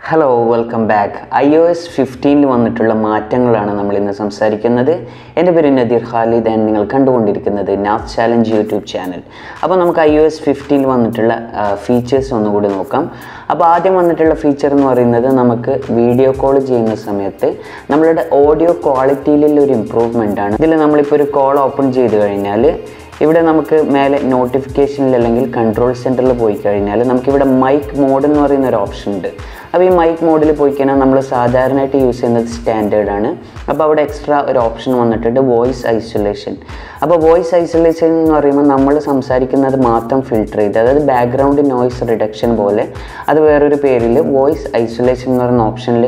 hello welcome back I O S ഫിഫ്റ്റീനിൽ വന്നിട്ടുള്ള മാറ്റങ്ങളാണ് നമ്മൾ ഇന്ന് സംസാരിക്കുന്നത് എൻ്റെ പേര് നദീർ ഖാലിദ് ആൻഡ് നിങ്ങൾ കണ്ടുകൊണ്ടിരിക്കുന്നത് നാഫ് ചാലഞ്ച് യൂട്യൂബ് ചാനൽ അപ്പോൾ നമുക്ക് ഐ ഒ എസ് ഫിഫ്റ്റീനിൽ വന്നിട്ടുള്ള ഫീച്ചേഴ്സ് ഒന്നുകൂടി നോക്കാം അപ്പോൾ ആദ്യം വന്നിട്ടുള്ള ഫീച്ചർ എന്ന് പറയുന്നത് നമുക്ക് വീഡിയോ കോൾ ചെയ്യുന്ന സമയത്ത് നമ്മളുടെ ഓഡിയോ ക്വാളിറ്റിയിലുള്ള ഒരു ഇമ്പ്രൂവ്മെൻ്റ് ആണ് ഇതിൽ നമ്മളിപ്പോൾ ഒരു കോൾ ഓപ്പൺ ചെയ്ത് കഴിഞ്ഞാൽ ഇവിടെ നമുക്ക് മേലെ നോട്ടിഫിക്കേഷനിൽ അല്ലെങ്കിൽ കൺട്രോൾ സെൻറ്ററിൽ പോയി കഴിഞ്ഞാൽ നമുക്കിവിടെ മൈക്ക് മോഡ് എന്ന് പറയുന്ന ഒരു ഓപ്ഷൻ ഉണ്ട് അപ്പോൾ ഈ മൈക്ക് മോഡിൽ പോയി കഴിഞ്ഞാൽ നമ്മൾ സാധാരണയായിട്ട് യൂസ് ചെയ്യുന്നത് സ്റ്റാൻഡേർഡ് ആണ് അപ്പോൾ അവിടെ എക്സ്ട്രാ ഒരു ഓപ്ഷൻ വന്നിട്ടുണ്ട് വോയിസ് ഐസൊലേഷൻ അപ്പോൾ വോയിസ് ഐസൊലേഷൻ എന്ന് പറയുമ്പോൾ നമ്മൾ സംസാരിക്കുന്നത് മാത്രം ഫിൽട്ടർ ചെയ്ത് അതായത് ബാക്ക്ഗ്രൗണ്ട് നോയ്സ് റിഡക്ഷൻ പോലെ അത് വേറൊരു പേരിൽ വോയിസ് ഐസൊലേഷൻ എന്ന് പറയുന്ന ഓപ്ഷനിൽ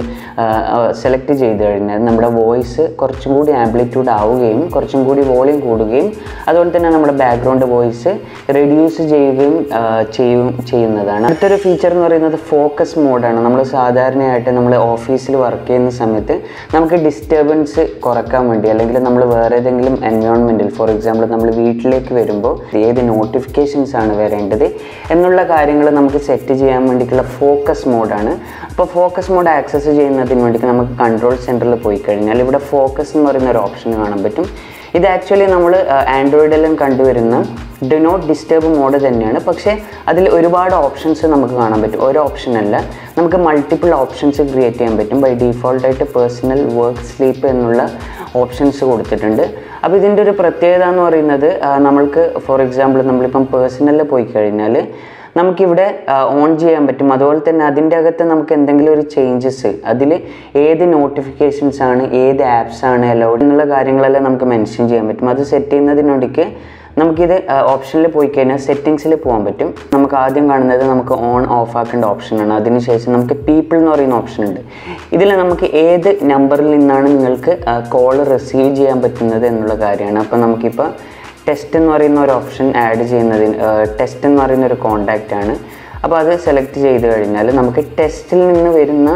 സെലക്ട് ചെയ്ത് കഴിഞ്ഞാൽ നമ്മുടെ വോയിസ് കുറച്ചും കൂടി ആംപ്ലിറ്റ്യൂഡ് ആവുകയും കുറച്ചും കൂടി വോളിയം കൂടുകയും അതുപോലെ തന്നെ നമ്മുടെ ബാക്ക്ഗ്രൗണ്ട് വോയിസ് റെഡ്യൂസ് ചെയ്യുകയും ആ, ചെയ്യും ചെയ്യുന്നതാണ് അടുത്തൊരു ഫീച്ചർ എന്ന് പറയുന്നത് ഫോക്കസ് മോഡാണ് നമ്മൾ സാധാരണയായിട്ട് നമ്മൾ ഓഫീസിൽ വർക്ക് ചെയ്യുന്ന സമയത്ത് നമുക്ക് ഡിസ്റ്റർബൻസ് കുറക്കാൻ വേണ്ടി അല്ലെങ്കിൽ നമ്മൾ വേറെ ഏതെങ്കിലും എൻവയോൺമെൻറ്റിൽ ഫോർ എക്സാമ്പിൾ നമ്മൾ വീട്ടിലേക്ക് വരുമ്പോൾ ഏത് നോട്ടിഫിക്കേഷൻസ് ആണ് വരേണ്ടത് എന്നുള്ള കാര്യങ്ങൾ നമുക്ക് സെറ്റ് ചെയ്യാൻ വേണ്ടിയിട്ടുള്ള ഫോക്കസ് മോഡാണ് അപ്പോൾ ഫോക്കസ് മോഡ് ആക്സസ് ചെയ്യുന്നതിന് വേണ്ടി നമുക്ക് കൺട്രോൾ സെൻറ്ററിൽ പോയി കഴിഞ്ഞാൽ ഇവിടെ ഫോക്കസ് എന്ന് പറയുന്ന ഒരു ഓപ്ഷൻ കാണാൻ പറ്റും ഇത് ആക്ച്വലി നമ്മൾ ആൻഡ്രോയിഡിലും കണ്ടുവരുന്ന ഡു നോട്ട് ഡിസ്റ്റർബ് മോഡ് തന്നെയാണ് പക്ഷേ അതിൽ ഒരുപാട് ഓപ്ഷൻസ് നമുക്ക് കാണാൻ പറ്റും ഒരു ഓപ്ഷൻ അല്ല നമുക്ക് മൾട്ടിപ്പിൾ ഓപ്ഷൻസ് ക്രിയേറ്റ് ചെയ്യാൻ പറ്റും ബൈ ഡീഫോൾട്ടായിട്ട് പേഴ്സണൽ വർക്ക് സ്ലീപ്പ് എന്നുള്ള ഓപ്ഷൻസ് കൊടുത്തിട്ടുണ്ട് അപ്പോൾ ഇതിൻ്റെ ഒരു പ്രത്യേകത എന്ന് പറയുന്നത് ആ, നമ്മൾക്ക് ഫോർ എക്സാമ്പിൾ നമ്മളിപ്പം പേഴ്സണലിൽ പോയി കഴിഞ്ഞാൽ നമുക്കിവിടെ ഓൺ ചെയ്യാൻ പറ്റും അതുപോലെ തന്നെ അതിൻ്റെ അകത്ത് നമുക്ക് എന്തെങ്കിലും ഒരു ചേഞ്ചസ് അതിൽ ഏത് നോട്ടിഫിക്കേഷൻസ് ആണ് ഏത് ആപ്സ് ആണ് അലൗഡ് എന്നുള്ള കാര്യങ്ങളെല്ലാം നമുക്ക് മെൻഷൻ ചെയ്യാൻ പറ്റും അത് സെറ്റ് ചെയ്യുന്നതിനൊടിക്ക് നമുക്കിത് ഓപ്ഷനിൽ പോയി കഴിഞ്ഞാൽ സെറ്റിങ്സിൽ പോകാൻ പറ്റും നമുക്ക് ആദ്യം കാണുന്നത് നമുക്ക് ഓൺ ഓഫ് ആക്കേണ്ട ഓപ്ഷനാണ് അതിനുശേഷം നമുക്ക് പീപ്പിൾ എന്ന് പറയുന്ന ഓപ്ഷൻ ഉണ്ട് ഇതിൽ നമുക്ക് ഏത് നമ്പറിൽ നിന്നാണ് നിങ്ങൾക്ക് കോൾ റിസീവ് ചെയ്യാൻ പറ്റുന്നത് എന്നുള്ള കാര്യമാണ് അപ്പോൾ നമുക്കിപ്പോൾ ടെസ്റ്റ് എന്ന് പറയുന്ന ഒരു ഓപ്ഷൻ ആഡ് ചെയ്യുന്നതിന് ടെസ്റ്റ് എന്ന് പറയുന്ന ഒരു കോണ്ടാക്റ്റ് ആണ് അപ്പോൾ അത് സെലക്ട് ചെയ്ത് കഴിഞ്ഞാൽ നമുക്ക് ടെസ്റ്റിൽ നിന്ന് വരുന്ന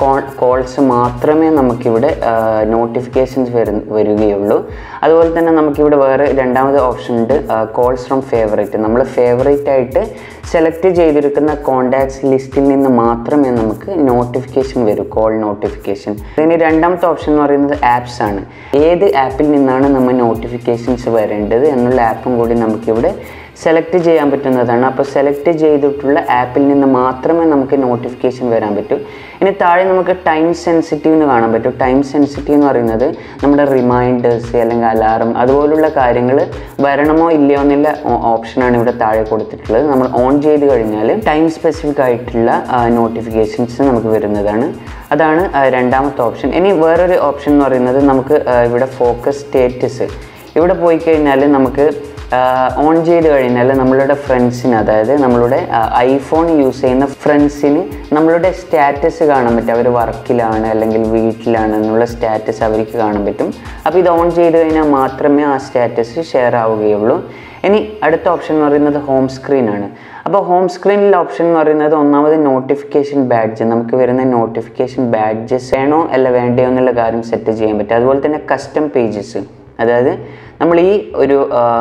കോൾസ് മാത്രമേ നമുക്കിവിടെ നോട്ടിഫിക്കേഷൻസ് വരു വരികയുള്ളൂ അതുപോലെ തന്നെ നമുക്കിവിടെ വേറെ രണ്ടാമത് ഓപ്ഷൻ ഉണ്ട് കോൾസ് ഫ്രം ഫേവറേറ്റ് നമ്മൾ ഫേവറേറ്റ് ആയിട്ട് സെലക്ട് ചെയ്തിരിക്കുന്ന കോണ്ടാക്ട്സ് ലിസ്റ്റിൽ നിന്ന് മാത്രമേ നമുക്ക് നോട്ടിഫിക്കേഷൻ വരൂ കോൾ നോട്ടിഫിക്കേഷൻ ഇനി രണ്ടാമത്തെ ഓപ്ഷൻ എന്ന് പറയുന്നത് ആപ്സ് ആണ് ഏത് ആപ്പിൽ നിന്നാണ് നമ്മൾ നോട്ടിഫിക്കേഷൻസ് വരേണ്ടത് എന്നുള്ള ആപ്പും കൂടി നമുക്കിവിടെ സെലക്ട് ചെയ്യാൻ പറ്റുന്നതാണ് അപ്പോൾ സെലക്ട് ചെയ്തിട്ടുള്ള ആപ്പിൽ നിന്ന് മാത്രമേ നമുക്ക് നോട്ടിഫിക്കേഷൻ വരാൻ പറ്റൂ ഇനി താഴെ നമുക്ക് ടൈം സെൻസിറ്റീവ് എന്ന് കാണാൻ പറ്റും ടൈം സെൻസിറ്റീവ് എന്ന് പറയുന്നത് നമ്മുടെ റിമൈൻഡേഴ്സ് അല്ലെങ്കിൽ അലാറം അതുപോലുള്ള കാര്യങ്ങൾ വരണമോ ഇല്ലയോ എന്നുള്ള ഓപ്ഷനാണ് ഇവിടെ താഴെ കൊടുത്തിട്ടുള്ളത് നമ്മൾ ഓൺ ചെയ്ത് കഴിഞ്ഞാൽ ടൈം സ്പെസിഫിക് ആയിട്ടുള്ള നോട്ടിഫിക്കേഷൻസ് നമുക്ക് വരുന്നതാണ് അതാണ് ആ, രണ്ടാമത്തെ ഓപ്ഷൻ ഇനി വേറൊരു ഓപ്ഷൻ എന്ന് പറയുന്നത് നമുക്ക് ആ, ഇവിടെ ഫോക്കസ് സ്റ്റേറ്റസ് ഇവിടെ പോയി കഴിഞ്ഞാൽ നമുക്ക് ഓൺ ചെയ്ത് കഴിഞ്ഞാൽ നമ്മളുടെ ഫ്രണ്ട്സിന് അതായത് നമ്മളുടെ ഐഫോൺ യൂസ് ചെയ്യുന്ന ഫ്രണ്ട്സിന് നമ്മളുടെ സ്റ്റാറ്റസ് കാണാൻ പറ്റും അവർ വർക്കിലാണ് അല്ലെങ്കിൽ വീട്ടിലാണ് എന്നുള്ള സ്റ്റാറ്റസ് അവർക്ക് കാണാൻ പറ്റും അപ്പോൾ ഇത് ഓൺ ചെയ്ത് കഴിഞ്ഞാൽ മാത്രമേ ആ സ്റ്റാറ്റസ് ഷെയർ ആവുകയുള്ളൂ ഇനി അടുത്ത ഓപ്ഷൻ എന്ന് പറയുന്നത് ഹോം സ്ക്രീനാണ് അപ്പോൾ ഹോം സ്ക്രീനിലെ ഓപ്ഷൻ എന്ന് പറയുന്നത് ഒന്നാമത് നോട്ടിഫിക്കേഷൻ ബാഡ്ജ് നമുക്ക് വരുന്ന നോട്ടിഫിക്കേഷൻ ബാഡ്ജസ് വേണോ അല്ല വേണ്ടയോ എന്നുള്ള കാര്യം സെറ്റ് ചെയ്യാൻ പറ്റും അതുപോലെ തന്നെ കസ്റ്റം പേജസ് അതായത് നമ്മൾ ഈ ഒരു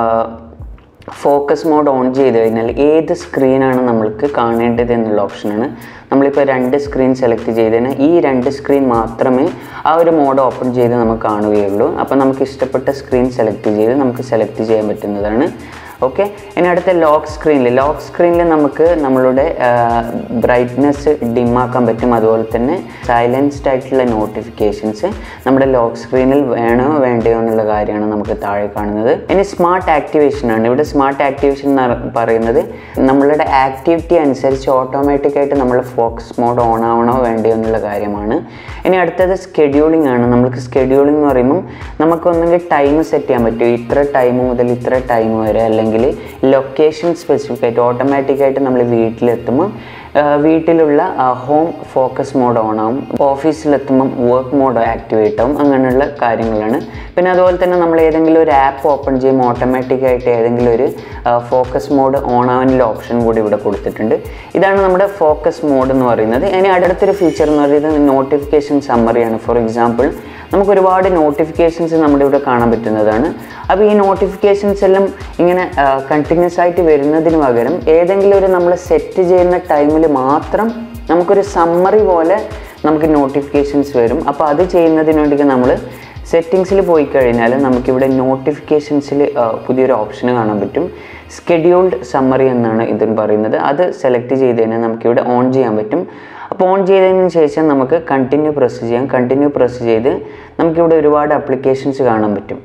ഫോക്കസ് മോഡ് ഓൺ ചെയ്ത് കഴിഞ്ഞാൽ ഏത് സ്ക്രീനാണ് നമ്മൾക്ക് കാണേണ്ടത് എന്നുള്ള ഓപ്ഷനാണ് നമ്മളിപ്പോൾ രണ്ട് സ്ക്രീൻ സെലക്ട് ചെയ്തതിന് ഈ രണ്ട് സ്ക്രീൻ മാത്രമേ ആ ഒരു മോഡ് ഓപ്പൺ ചെയ്ത് നമുക്ക് കാണുകയുള്ളൂ അപ്പോൾ നമുക്ക് ഇഷ്ടപ്പെട്ട സ്ക്രീൻ സെലക്ട് ചെയ്ത് നമുക്ക് സെലക്ട് ചെയ്യാൻ പറ്റുന്നതാണ് ഓക്കെ ഇനി അടുത്ത ലോക്ക് സ്ക്രീനിൽ ലോക്ക് സ്ക്രീനിൽ നമുക്ക് നമ്മളുടെ ബ്രൈറ്റ്നെസ് ഡിമ്മാക്കാൻ പറ്റും അതുപോലെ തന്നെ സൈലൻസ്ഡ് ആയിട്ടുള്ള നോട്ടിഫിക്കേഷൻസ് നമ്മുടെ ലോക്ക് സ്ക്രീനിൽ വേണോ വേണ്ടയോ എന്നുള്ള കാര്യമാണ് നമുക്ക് താഴെ കാണുന്നത് ഇനി സ്മാർട്ട് ആക്ടിവേഷൻ ആണ് ഇവിടെ സ്മാർട്ട് ആക്ടിവേഷൻ എന്ന് പറയുന്നത് നമ്മളുടെ ആക്ടിവിറ്റി അനുസരിച്ച് ഓട്ടോമാറ്റിക്കായിട്ട് നമ്മൾ ഫോക്കസ് മോഡ് ഓൺ ആവണോ വേണ്ടയോ എന്നുള്ള കാര്യമാണ് ഇനി അടുത്തത് സ്കെഡ്യൂളിംഗ് ആണ് നമുക്ക് സ്കെഡ്യൂളിംഗ് എന്ന് പറയുമ്പം നമുക്കൊന്നെങ്കിൽ ടൈം സെറ്റ് ചെയ്യാൻ പറ്റും ഇത്ര ടൈം മുതൽ ഇത്ര ടൈം വരെ അല്ലെങ്കിൽ ലൊക്കേഷൻ സ്പെസിഫിക് ആയിട്ട് ഓട്ടോമാറ്റിക്കായിട്ട് നമ്മൾ വീട്ടിലെത്തുമ്പോൾ ആ, വീട്ടിലുള്ള ഹോം ഫോക്കസ് മോഡ് ഓൺ ആവും ഓഫീസിലെത്തുമ്പം വർക്ക് മോഡ് ആക്ടിവേറ്റ് ആവും അങ്ങനെയുള്ള കാര്യങ്ങളാണ് പിന്നെ അതുപോലെ തന്നെ നമ്മൾ ഏതെങ്കിലും ഒരു ആപ്പ് ഓപ്പൺ ചെയ്യുമ്പോൾ ഓട്ടോമാറ്റിക്കായിട്ട് ഏതെങ്കിലും ഒരു ഫോക്കസ് മോഡ് ഓൺ ആവാനുള്ള ഓപ്ഷൻ കൂടി ഇവിടെ കൊടുത്തിട്ടുണ്ട് ഇതാണ് നമ്മുടെ ഫോക്കസ് മോഡ് എന്ന് പറയുന്നത് ഇനി അടുത്തൊരു ഫീച്ചർ എന്ന് പറയുന്നത് നോട്ടിഫിക്കേഷൻ സമ്മറിയാണ് ഫോർ എക്സാമ്പിൾ നമുക്ക് ഒരുപാട് നോട്ടിഫിക്കേഷൻസ് നമ്മുടെ ഇവിടെ കാണാൻ പറ്റുന്നതാണ് അപ്പോൾ ഈ നോട്ടിഫിക്കേഷൻസ് എല്ലാം ഇങ്ങനെ കണ്ടിന്യൂസ് ആയിട്ട് വരുന്നതിന് പകരം ഏതെങ്കിലും ഒരു നമ്മൾ സെറ്റ് ചെയ്യുന്ന ടൈമിൽ മാത്രം നമുക്കൊരു സമ്മറി പോലെ നമുക്ക് നോട്ടിഫിക്കേഷൻസ് വരും അപ്പോൾ അത് ചെയ്യുന്നതിന് വേണ്ടി നമ്മൾ സെറ്റിങ്സിൽ പോയി കഴിഞ്ഞാൽ നമുക്കിവിടെ നോട്ടിഫിക്കേഷൻസിൽ പുതിയൊരു ഓപ്ഷൻ കാണാൻ പറ്റും സ്കെഡ്യൂൾഡ് സമ്മറി എന്നാണ് ഇതിന് പറയുന്നത് അത് സെലക്ട് ചെയ്ത് കഴിഞ്ഞാൽ നമുക്കിവിടെ ഓൺ ചെയ്യാൻ പറ്റും അപ്പോൾ ഓൺ ചെയ്തതിന് ശേഷം നമുക്ക് കണ്ടിന്യൂ പ്രസ് ചെയ്യാം കണ്ടിന്യൂ പ്രസ് ചെയ്ത് നമുക്കിവിടെ ഒരുപാട് അപ്ലിക്കേഷൻസ് കാണാൻ പറ്റും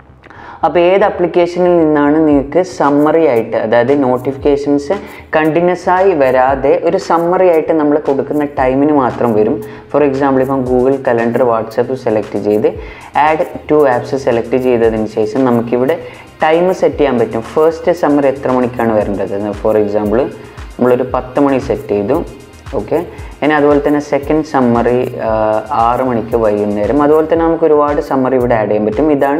അപ്പോൾ ഏത് അപ്ലിക്കേഷനിൽ നിന്നാണ് നിങ്ങൾക്ക് സമ്മറി ആയിട്ട് അതായത് നോട്ടിഫിക്കേഷൻസ് കണ്ടിന്യൂസ് ആയി വരാതെ ഒരു സമ്മറി ആയിട്ട് നമ്മൾ കൊടുക്കുന്ന ടൈമിന് മാത്രം വരും ഫോർ എക്സാമ്പിൾ ഇപ്പം ഗൂഗിൾ കലണ്ടർ വാട്സപ്പ് സെലക്ട് ചെയ്ത് ആഡ് ടു ആപ്സ് സെലക്ട് ചെയ്തതിന് ശേഷം നമുക്കിവിടെ ടൈം സെറ്റ് ചെയ്യാൻ പറ്റും ഫസ്റ്റ് സമ്മറി എത്ര മണിക്കാണ് വരേണ്ടത് ഫോർ എക്സാമ്പിൾ നമ്മളൊരു പത്ത് മണി സെറ്റ് ചെയ്തു ഓക്കെ ഇനി അതുപോലെ തന്നെ സെക്കൻഡ് സമ്മറി ആറ് മണിക്ക് വൈകുന്നേരം അതുപോലെ തന്നെ നമുക്ക് ഒരുപാട് സമ്മറി ഇവിടെ ആഡ് ചെയ്യാൻ പറ്റും ഇതാണ്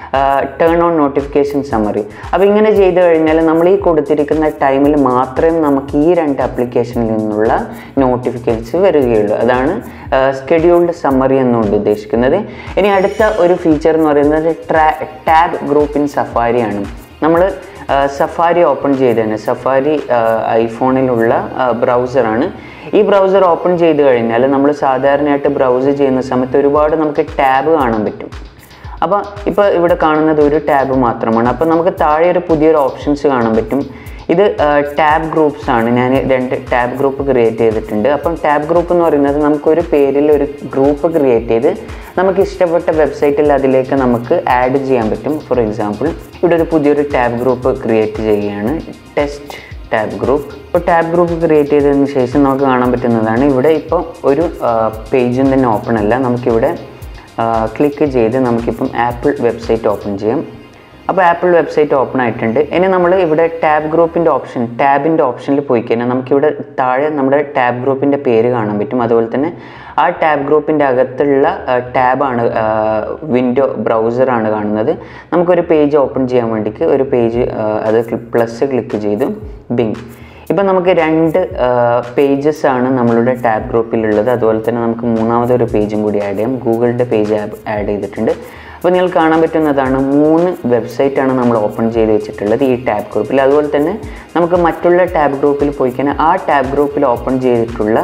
ടേൺ ഓൺ നോട്ടിഫിക്കേഷൻ സമ്മറി അപ്പോൾ ഇങ്ങനെ ചെയ്ത് കഴിഞ്ഞാൽ നമ്മൾ ഈ കൊടുത്തിരിക്കുന്ന ടൈമിൽ മാത്രമേ നമുക്ക് ഈ രണ്ട് ആപ്ലിക്കേഷനിൽ നിന്നുള്ള നോട്ടിഫിക്കേഷൻസ് വരികയുള്ളൂ അതാണ് സ്കെഡ്യൂൾഡ് സമ്മറി എന്നുകൊണ്ട് ഉദ്ദേശിക്കുന്നത് ഇനി അടുത്ത ഒരു ഫീച്ചർ എന്ന് പറയുന്നത് ട്രാ ടാബ് ഗ്രൂപ്പ് ഇൻ സഫാരിയാണ് നമ്മൾ സഫാരി ഓപ്പൺ ചെയ്തതാണ് സഫാരി ഐഫോണിലുള്ള ബ്രൗസറാണ് ഈ ബ്രൗസർ ഓപ്പൺ ചെയ്ത് കഴിഞ്ഞാൽ നമ്മൾ സാധാരണയായിട്ട് ബ്രൗസ് ചെയ്യുന്ന സമയത്ത് ഒരുപാട് നമുക്ക് ടാബ് കാണാൻ പറ്റും അപ്പോൾ ഇപ്പോൾ ഇവിടെ കാണുന്നത് ഒരു ടാബ് മാത്രമാണ് അപ്പോൾ നമുക്ക് താഴെ ഒരു പുതിയൊരു ഓപ്ഷൻസ് കാണാൻ പറ്റും ഇത് ടാബ് ഗ്രൂപ്പ്സ് ആണ് ഞാൻ രണ്ട് ടാബ് ഗ്രൂപ്പ് ക്രിയേറ്റ് ചെയ്തിട്ടുണ്ട് അപ്പം ടാബ് ഗ്രൂപ്പ് എന്ന് പറയുന്നത് നമുക്കൊരു പേരിൽ ഒരു ഗ്രൂപ്പ് ക്രിയേറ്റ് ചെയ്ത് നമുക്ക് ഇഷ്ടപ്പെട്ട വെബ്സൈറ്റിൽ അതിലേക്ക് നമുക്ക് ആഡ് ചെയ്യാൻ പറ്റും ഫോർ എക്സാമ്പിൾ ഇവിടെ ഒരു പുതിയൊരു ടാബ് ഗ്രൂപ്പ് ക്രിയേറ്റ് ചെയ്യുകയാണ് ടെസ്റ്റ് ടാബ് ഗ്രൂപ്പ് ഇപ്പോൾ ടാബ് ഗ്രൂപ്പ് ക്രിയേറ്റ് ചെയ്തതിന് ശേഷം നമുക്ക് കാണാൻ പറ്റുന്നതാണ് ഇവിടെ ഇപ്പോൾ ഒരു പേജും തന്നെ ഓപ്പൺ അല്ല നമുക്കിവിടെ ക്ലിക്ക് ചെയ്ത് നമുക്കിപ്പം ആപ്പിൾ വെബ്സൈറ്റ് ഓപ്പൺ ചെയ്യാം അപ്പോൾ ആപ്പിൾ വെബ്സൈറ്റ് ഓപ്പൺ ആയിട്ടുണ്ട് ഇനി നമ്മൾ ഇവിടെ ടാബ് ഗ്രൂപ്പിൻ്റെ ഓപ്ഷൻ ടാബിൻ്റെ ഓപ്ഷനിൽ പോയി കഴിഞ്ഞാൽ നമുക്കിവിടെ താഴെ നമ്മുടെ ടാബ് ഗ്രൂപ്പിൻ്റെ പേര് കാണാൻ പറ്റും അതുപോലെ തന്നെ ആ ടാബ് ഗ്രൂപ്പിൻ്റെ അകത്തുള്ള ടാബാണ് വിൻഡോ ബ്രൗസറാണ് കാണുന്നത് നമുക്കൊരു പേജ് ഓപ്പൺ ചെയ്യാൻ വേണ്ടിക്ക് ഒരു പേജ് അത് പ്ലസ് ക്ലിക്ക് ചെയ്തു ബിങ് ഇപ്പം നമുക്ക് രണ്ട് പേജസ് ആണ് നമ്മളുടെ ടാബ് ഗ്രൂപ്പിലുള്ളത് അതുപോലെ തന്നെ നമുക്ക് മൂന്നാമതൊരു പേജും കൂടി ആഡ് ചെയ്യാം ഗൂഗിളിൻ്റെ പേജ് ആഡ് ചെയ്തിട്ടുണ്ട് അപ്പോൾ നിങ്ങൾ കാണാൻ പറ്റുന്നതാണ് മൂന്ന് വെബ്സൈറ്റാണ് നമ്മൾ ഓപ്പൺ ചെയ്ത് വെച്ചിട്ടുള്ളത് ഈ ടാബ് ഗ്രൂപ്പിൽ അതുപോലെ തന്നെ നമുക്ക് മറ്റുള്ള ടാബ് ഗ്രൂപ്പിൽ പോയി കഴിഞ്ഞാൽ ആ ടാബ് ഗ്രൂപ്പിൽ ഓപ്പൺ ചെയ്തിട്ടുള്ള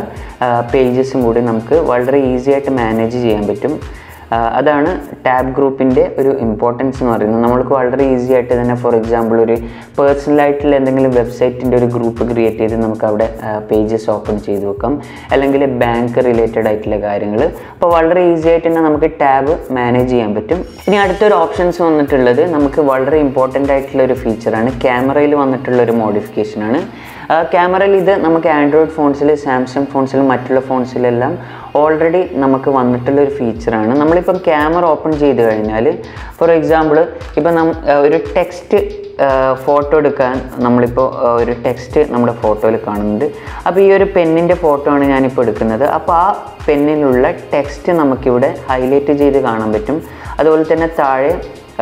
പേജസും കൂടി നമുക്ക് വളരെ ഈസി ആയിട്ട് മാനേജ് ചെയ്യാൻ പറ്റും അതാണ് ടാബ് ഗ്രൂപ്പിൻ്റെ ഒരു ഇമ്പോർട്ടൻസ് എന്ന് പറയുന്നത് നമ്മൾക്ക് വളരെ ഈസി ആയിട്ട് തന്നെ ഫോർ എക്സാമ്പിൾ ഒരു പേഴ്സണലായിട്ടുള്ള എന്തെങ്കിലും വെബ്സൈറ്റിൻ്റെ ഒരു ഗ്രൂപ്പ് ക്രിയേറ്റ് ചെയ്ത് നമുക്ക് അവിടെ പേജസ് ഓപ്പൺ ചെയ്ത് വെക്കാം അല്ലെങ്കിൽ ബാങ്ക് റിലേറ്റഡ് ആയിട്ടുള്ള കാര്യങ്ങൾ അപ്പോൾ വളരെ ഈസി ആയിട്ട് തന്നെ നമുക്ക് ടാബ് മാനേജ് ചെയ്യാൻ പറ്റും ഇനി അടുത്തൊരു ഓപ്ഷൻസ് വന്നിട്ടുള്ളത് നമുക്ക് വളരെ ഇമ്പോർട്ടൻ്റ് ആയിട്ടുള്ള ഒരു ഫീച്ചറാണ് ക്യാമറയിൽ വന്നിട്ടുള്ള ഒരു മോഡിഫിക്കേഷനാണ് ക്യാമറയിൽ ഇത് നമുക്ക് ആൻഡ്രോയിഡ് ഫോൺസിൽ സാംസങ് ഫോൺസിലും മറ്റുള്ള ഫോൺസിലെല്ലാം ഓൾറെഡി നമുക്ക് വന്നിട്ടുള്ള ഒരു ഫീച്ചറാണ് നമ്മളിപ്പം ക്യാമറ ഓപ്പൺ ചെയ്ത് കഴിഞ്ഞാൽ ഫോർ എക്സാമ്പിൾ ഇപ്പം നം ഒരു ടെക്സ്റ്റ് ഫോട്ടോ എടുക്കാൻ നമ്മളിപ്പോൾ ഒരു ടെക്സ്റ്റ് നമ്മുടെ ഫോട്ടോയിൽ കാണുന്നുണ്ട് അപ്പോൾ ഈ ഒരു പെന്നിൻ്റെ ഫോട്ടോ ആണ് ഞാനിപ്പോൾ എടുക്കുന്നത് അപ്പോൾ ആ പെന്നിലുള്ള ടെക്സ്റ്റ് നമുക്കിവിടെ ഹൈലൈറ്റ് ചെയ്ത് കാണാൻ പറ്റും അതുപോലെ തന്നെ താഴെ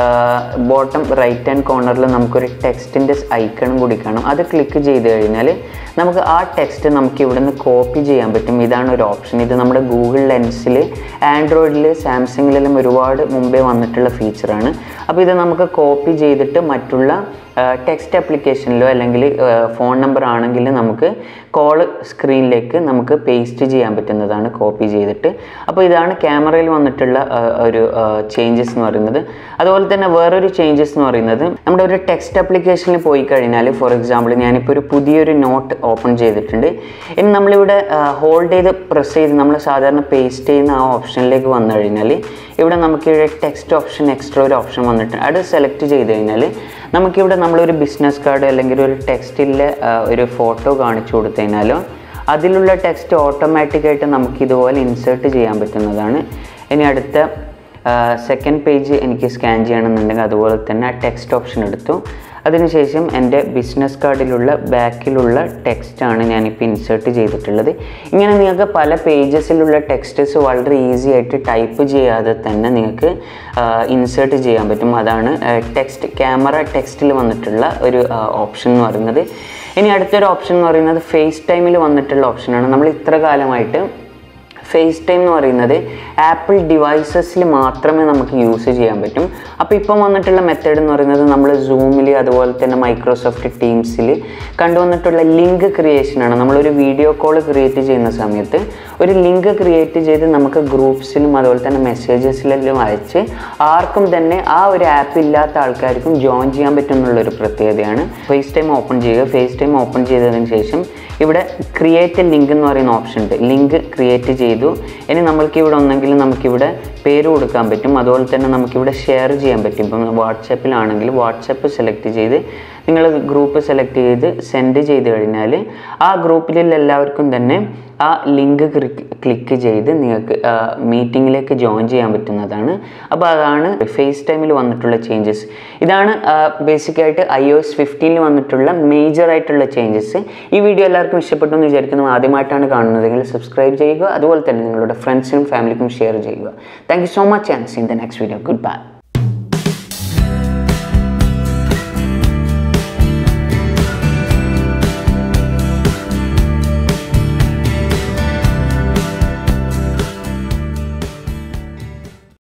ബോട്ടം റൈറ്റ് ഹാൻഡ് കോർണറിൽ നമുക്കൊരു ടെക്സ്റ്റിൻ്റെ ഐക്കണും കൂടി കാണും അത് ക്ലിക്ക് ചെയ്ത് കഴിഞ്ഞാൽ നമുക്ക് ആ ടെക്സ്റ്റ് നമുക്ക് ഇവിടുന്ന് കോപ്പി ചെയ്യാൻ പറ്റും ഇതാണ് ഒരു ഓപ്ഷൻ ഇത് നമ്മുടെ ഗൂഗിൾ ലെൻസിൽ ആൻഡ്രോയിഡിൽ സാംസങ്ങിലെല്ലാം ഒരുപാട് മുമ്പേ വന്നിട്ടുള്ള ഫീച്ചറാണ് അപ്പോൾ ഇത് നമുക്ക് കോപ്പി ചെയ്തിട്ട് മറ്റുള്ള ടെക്സ്റ്റ് ആപ്ലിക്കേഷനിലോ അല്ലെങ്കിൽ ഫോൺ നമ്പർ ആണെങ്കിൽ നമുക്ക് കോൾ സ്ക്രീനിലേക്ക് നമുക്ക് പേസ്റ്റ് ചെയ്യാൻ പറ്റുന്നതാണ് കോപ്പി ചെയ്തിട്ട് അപ്പോൾ ഇതാണ് ക്യാമറയിൽ വന്നിട്ടുള്ള ഒരു ചേഞ്ചസ് എന്ന് പറയുന്നത് അതുപോലെ തന്നെ വേറൊരു ചേഞ്ചസ് എന്ന് പറയുന്നത് നമ്മുടെ ഒരു ടെക്സ്റ്റ് ആപ്ലിക്കേഷനിൽ പോയി കഴിഞ്ഞാൽ ഫോർ എക്സാമ്പിൾ ഞാനിപ്പോൾ ഒരു പുതിയൊരു നോട്ട് ഓപ്പൺ ചെയ്തിട്ടുണ്ട് ഇനി നമ്മളിവിടെ ഹോൾഡ് ചെയ്ത് പ്രസ് ചെയ്ത് നമ്മൾ സാധാരണ പേസ്റ്റ് ചെയ്യുന്ന ആ ഓപ്ഷനിലേക്ക് വന്നു കഴിഞ്ഞാൽ ഇവിടെ നമുക്കിവിടെ ടെക്സ്റ്റ് ഓപ്ഷൻ എക്സ്ട്രാ ഒരു ഓപ്ഷൻ വന്നിട്ടുണ്ട് അത് സെലക്ട് ചെയ്ത് കഴിഞ്ഞാൽ നമുക്കിവിടെ നമ്മളൊരു ബിസിനസ് കാർഡ് അല്ലെങ്കിൽ ഒരു ടെക്സ്റ്റിലെ ഒരു ഫോട്ടോ കാണിച്ചു കൊടുത്തു കഴിഞ്ഞാലോ അതിലുള്ള ടെക്സ്റ്റ് ഓട്ടോമാറ്റിക്കായിട്ട് നമുക്ക് ഇതുപോലെ ഇൻസേർട്ട് ചെയ്യാൻ പറ്റുന്നതാണ് ഇനി അടുത്ത സെക്കൻഡ് പേജ് എനിക്ക് സ്കാൻ ചെയ്യണമെന്നുണ്ടെങ്കിൽ അതുപോലെ തന്നെ ആ ടെക്സ്റ്റ് ഓപ്ഷൻ എടുത്തു അതിനുശേഷം എൻ്റെ ബിസിനസ് കാർഡിലുള്ള ബാക്കിലുള്ള ടെക്സ്റ്റാണ് ഞാനിപ്പോൾ ഇൻസേർട്ട് ചെയ്തിട്ടുള്ളത് ഇങ്ങനെ നിങ്ങൾക്ക് പല പേജസിലുള്ള ടെക്സ്റ്റസ് വളരെ ഈസി ആയിട്ട് ടൈപ്പ് ചെയ്യാതെ തന്നെ നിങ്ങൾക്ക് ഇൻസേർട്ട് ചെയ്യാൻ പറ്റും അതാണ് ടെക്സ്റ്റ് ക്യാമറ ടെക്സ്റ്റിൽ വന്നിട്ടുള്ള ഒരു ഓപ്ഷൻ എന്ന് പറയുന്നത് ഇനി അടുത്തൊരു ഓപ്ഷൻ എന്ന് പറയുന്നത് ഫേസ് ടൈമിൽ വന്നിട്ടുള്ള ഓപ്ഷനാണ് നമ്മൾ ഇത്ര കാലമായിട്ട് ഫേസ് ടൈം എന്ന് പറയുന്നത് ആപ്പിൾ ഡിവൈസസിൽ മാത്രമേ നമുക്ക് യൂസ് ചെയ്യാൻ പറ്റും അപ്പോൾ ഇപ്പം വന്നിട്ടുള്ള മെത്തേഡ് എന്ന് പറയുന്നത് നമ്മൾ സൂമിൽ അതുപോലെ തന്നെ മൈക്രോസോഫ്റ്റ് ടീംസിൽ കണ്ടുവന്നിട്ടുള്ള ലിങ്ക് ക്രിയേഷനാണ് നമ്മളൊരു വീഡിയോ കോൾ ക്രിയേറ്റ് ചെയ്യുന്ന സമയത്ത് ഒരു ലിങ്ക് ക്രിയേറ്റ് ചെയ്ത് നമുക്ക് ഗ്രൂപ്പ്സിലും അതുപോലെ തന്നെ മെസ്സേജസിലെല്ലാം അയച്ച് ആർക്കും തന്നെ ആ ഒരു ആപ്പ് ഇല്ലാത്ത ആൾക്കാർക്കും ജോയിൻ ചെയ്യാൻ പറ്റും എന്നുള്ളൊരു പ്രത്യേകതയാണ് ഫേസ് ടൈം ഓപ്പൺ ചെയ്യുക ഫേസ് ടൈം ഓപ്പൺ ചെയ്തതിന് ശേഷം ഇവിടെ ക്രിയേറ്റ് ലിങ്ക് എന്ന് പറയുന്ന ഓപ്ഷൻ ഉണ്ട് ലിങ്ക് ക്രിയേറ്റ് ചെയ്തു ഇനി നമ്മൾക്ക് ഇവിടെ ഒന്നെങ്കിൽ നമുക്കിവിടെ പേര് കൊടുക്കാൻ പറ്റും അതുപോലെ തന്നെ നമുക്കിവിടെ ഷെയർ ചെയ്യാൻ പറ്റും ഇപ്പം വാട്സപ്പിലാണെങ്കിൽ വാട്സപ്പ് സെലക്ട് ചെയ്ത് നിങ്ങൾ ഗ്രൂപ്പ് സെലക്ട് ചെയ്ത് സെൻഡ് ചെയ്ത് കഴിഞ്ഞാൽ ആ ഗ്രൂപ്പിലുള്ള എല്ലാവർക്കും തന്നെ ആ ലിങ്ക് ക്ലിക്ക് ചെയ്ത് നിങ്ങൾക്ക് മീറ്റിങ്ങിലേക്ക് ജോയിൻ ചെയ്യാൻ പറ്റുന്നതാണ് അപ്പോൾ അതാണ് ഫേസ് ടൈമിൽ വന്നിട്ടുള്ള ചേഞ്ചസ് ഇതാണ് ബേസിക്കായിട്ട് ഐ ഒ എസ് ഫിഫ്റ്റീനിൽ വന്നിട്ടുള്ള മേജർ ആയിട്ടുള്ള ചേഞ്ചസ് ഈ വീഡിയോ എല്ലാവർക്കും ഇഷ്ടപ്പെട്ടു എന്ന് വിചാരിക്കുന്നു ആദ്യമായിട്ടാണ് കാണുന്നതെങ്കിൽ സബ്സ്ക്രൈബ് ചെയ്യുക അതുപോലെ തന്നെ നിങ്ങളുടെ ഫ്രണ്ട്സിനും ഫാമിലിക്കും ഷെയർ ചെയ്യുക thank you so much and seen the next video good by